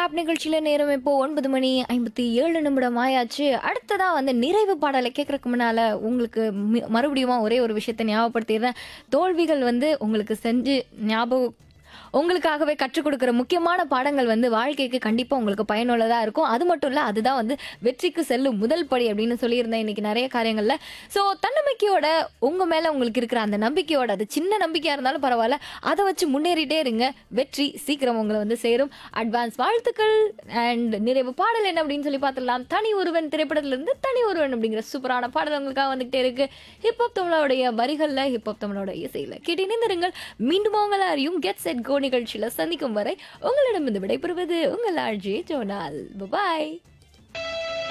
rap நிகழ்ச்சியில நேரம் இப்போ ஒன்பது மணி ஐம்பத்தி ஏழு நிமிடம் ஆயாச்சு அடுத்ததா வந்து நிறைவு பாடலை கேட்கறதுக்கு முன்னால உங்களுக்கு மி- மறுபடியும் ஒரே ஒரு விஷயத்தை ஞாபகப்படுத்திடுறேன் தோல்விகள் வந்து உங்களுக்கு செஞ்சு ஞாபகம் உங்களுக்காகவே கற்றுக் கொடுக்குற முக்கியமான பாடங்கள் வந்து வாழ்க்கைக்கு கண்டிப்பாக உங்களுக்கு பயனுள்ளதாக இருக்கும் அது மட்டும் இல்லை அதுதான் வந்து வெற்றிக்கு செல்லும் முதல் படி அப்படின்னு சொல்லியிருந்தேன் இன்னைக்கு நிறைய காரியங்களில் ஸோ தன்னம்பிக்கையோட உங்கள் மேலே உங்களுக்கு இருக்கிற அந்த நம்பிக்கையோட அது சின்ன நம்பிக்கையாக இருந்தாலும் பரவாயில்ல அதை வச்சு முன்னேறிட்டே இருங்க வெற்றி சீக்கிரம் உங்களை வந்து சேரும் அட்வான்ஸ் வாழ்த்துக்கள் அண்ட் நிறைவு பாடல் என்ன அப்படின்னு சொல்லி பார்த்துடலாம் தனி ஒருவன் திரைப்படத்திலிருந்து தனி ஒருவன் அப்படிங்கிற சூப்பரான பாடல் உங்களுக்காக வந்துகிட்டே இருக்கு ஹிப்ஹாப் தமிழோடைய வரிகளில் ஹிப்ஹாப் தமிழோட இசையில் கேட்டு இணைந்திருங்கள் மீண்டும் உங்கள் அறியும் கெட் செட் கோ நிகழ்ச்சியில் சந்திக்கும் வரை உங்களிடமிருந்து விடைபெறுவது உங்கள் ஆர்ஜி ஜோனால் பாய்